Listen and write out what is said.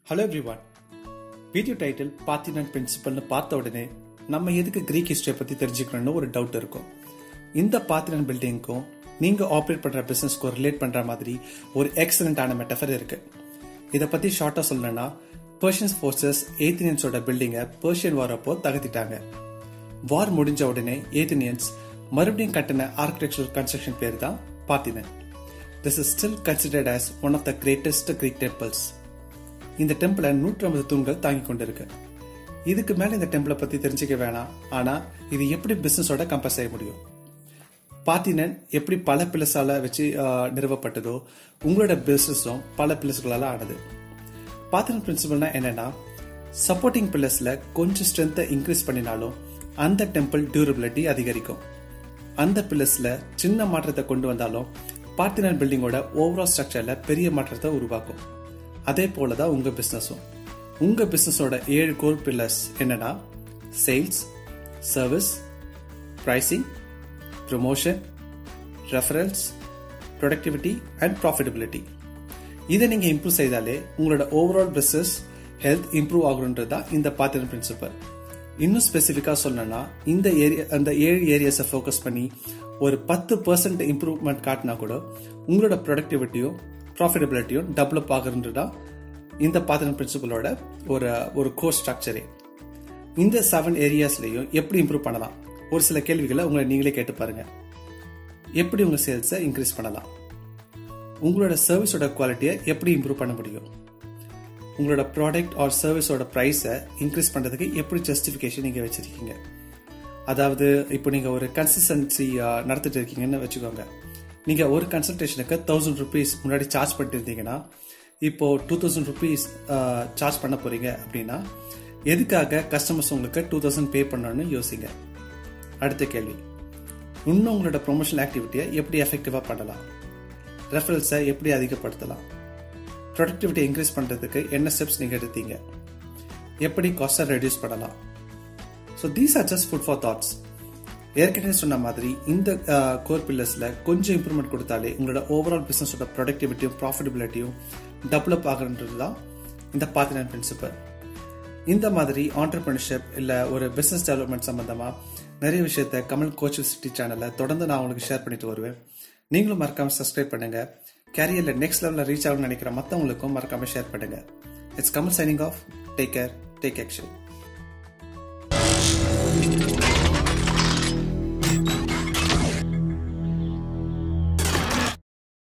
hello everyone video title Parthenon பிரின்சிபல்னு பார்த்த உடனே நம்ம எதுக்கு கிரீக் ஹிஸ்டரியை பற்றி தெரிஞ்சுக்கணும்னு ஒரு டவுட் இருக்கும் இந்த பாத்தினன் பில்டிங்க்கும் நீங்கள் ஆப்ரேட் பண்ணுற பிஸ்னஸ்க்கும் ரிலேட் பண்ணுற மாதிரி ஒரு எக்ஸலண்டான மெட்டஃபர் இருக்கு இதை பற்றி ஷார்ட்டாக சொல்லணும்னா பர்ஷியன்ஸ் ஃபோர்ஸஸ் ஏத்தினியன்ஸோட பில்டிங்கை பர்ஷியன் வார் அப்போ தகர்த்திட்டாங்க வார் முடிஞ்ச உடனே ஏத்தினியன்ஸ் மறுபடியும் கட்டின ஆர்கிடெக்சர் கன்ஸ்ட்ரக்ஷன் பேர் தான் Parthenon this is still considered as one of the greatest Greek temples இந்த டெம்பிளை நூற்றி ஐம்பது தூண்கள் தாங்கி கொண்டிருக்கு இதுக்கு மேல இந்த டெம்பிளை பத்தி தெரிஞ்சுக்க வேணாம் ஆனா இது எப்படி பிசினஸோட கம்பேர் செய்ய முடியும் பாத்தினன் எப்படி பல பிளஸால வச்சு ஆஹ், நிறுவப்பட்டதோ உங்களோட பிசினஸும் பல பிளஸ்களால ஆனது பாத்தினன் பிரின்சிபல்னா என்னன்னா சப்போர்ட்டிங் பில்லர்ஸ்ல கொஞ்சம் ஸ்ட்ரென்த்தை இன்க்ரீஸ் பண்ணினாலும் அந்த டெம்பிள் டியூரபிலிட்டி அதிகரிக்கும் அந்த பில்லர்ஸ்ல சின்ன மாற்றத்தை கொண்டு வந்தாலும் பார்த்தினன் பில்டிங்கோட ஓவரால் ஸ்ட்ரக்சர்ல பெரிய மாற்றத்தை உருவாக்கும் அதே போல தான் உங்க பிசினஸும் உங்க பிசினஸோட ஏழு கோர் பில்லர்ஸ் என்னன்னா sales service pricing promotion reference productivity and profitability இதை நீங்க இம்ப்ரூவ் செய்தாலே உங்களோட ஓவரால் பிசினஸ் ஹெல்த் இம்ப்ரூவ் ஆகணுன்றது தான் இந்த பாத்திரன் பிரின்சிபல் இன்னும் ஸ்பெசிஃபிக்கா சொல்லணும்னா இந்த ஏரியா அந்த ஏழு ஏரியாஸை ஃபோக்கஸ் பண்ணி ஒரு பத்து பர்சன்ட் இம்ப்ரூவ்மெண்ட் காட்டினா கூட உங்களோட ப்ரொடக்டிவிட்டியும் ப்ராஃபிட்டபிலிட்டியும் டெவலப் ஆகுன்றது தான் இந்த பாத்திரன் பிரின்சிபலோட ஒரு ஒரு கோர் ஸ்ட்ரக்சரே இந்த செவன் ஏரியாஸ்லயும் எப்படி இம்ப்ரூவ் பண்ணலாம் ஒரு சில கேள்விகளை உங்களை நீங்களே கேட்டு பாருங்க எப்படி உங்க சேல்ஸை இன்க்ரீஸ் பண்ணலாம் உங்களோட சர்வீஸோட குவாலிட்டியை எப்படி இம்ப்ரூவ் பண்ண முடியும் உங்களோட ப்ராடக்ட் ஆர் சர்வீஸோட ப்ரைஸை இன்க்ரீஸ் பண்றதுக்கு எப்படி ஜஸ்டிஃபிகேஷன் நீங்க வச்சிருக்கீங்க அதாவது இப்போ நீங்க ஒரு கன்சிஸ்டன்சி நடத்திட்டு இருக்கீங்கன்னு வச்சுக்கோங்க நீங்க ஒரு கன்சல்டேஷனுக்கு தௌசண்ட் ருபீஸ் முன்னாடி சார்ஜ் பண்ணிட்டு இருந்தீங்கன்னா இப்போ டூ தௌசண்ட் ருபீஸ் சார்ஜ் பண்ண போறீங்க அப்படின்னா எதுக்காக கஸ்டமர்ஸ் உங்களுக்கு டூ தௌசண்ட் பே பண்ணணும்னு யோசிங்க அடுத்த கேள்வி இன்னும் உங்களோட ப்ரொமோஷனல் ஆக்டிவிட்டியை எப்படி எஃபெக்டிவாக பண்ணலாம் ரெஃபரல்ஸை எப்படி அதிகப்படுத்தலாம் ப்ரொடக்டிவிட்டி இன்க்ரீஸ் பண்ணுறதுக்கு என்ன ஸ்டெப்ஸ் நீங்கள் எடுத்தீங்க எப்படி காஸ்ட்டை ரெடியூஸ் பண்ணலாம் so these are just food for thoughts ஏற்கனவே சொன்ன மாதிரி இந்த கோர் பில்லர்ஸில் கொஞ்சம் இம்ப்ரூவ்மெண்ட் கொடுத்தாலே உங்களோட ஓவரால் பிஸ்னஸோட ப்ரொடக்டிவிட்டியும் ப்ராஃபிட்டபிலிட்டியும் டெவலப் ஆகுன்றது தான் இந்த பாத்தினன் பிரின்சிபல் இந்த மாதிரி ஆண்டர்பிரினர்ஷிப் இல்லை ஒரு பிஸ்னஸ் டெவலப்மெண்ட் சம்பந்தமாக நிறைய விஷயத்த கமல் கோச் சிட்டி சேனலில் தொடர்ந்து நான் உங்களுக்கு ஷேர் பண்ணிட்டு வருவேன் நீங்களும் மறக்காம சப்ஸ்கிரைப் பண்ணுங்க கேரியரில் நெக்ஸ்ட் லெவலில் ரீச் ஆகணும்னு நினைக்கிற மற்றவங்களுக்கும் மறக்காம ஷேர் பண்ணுங்க it's Kamal signing off take care take action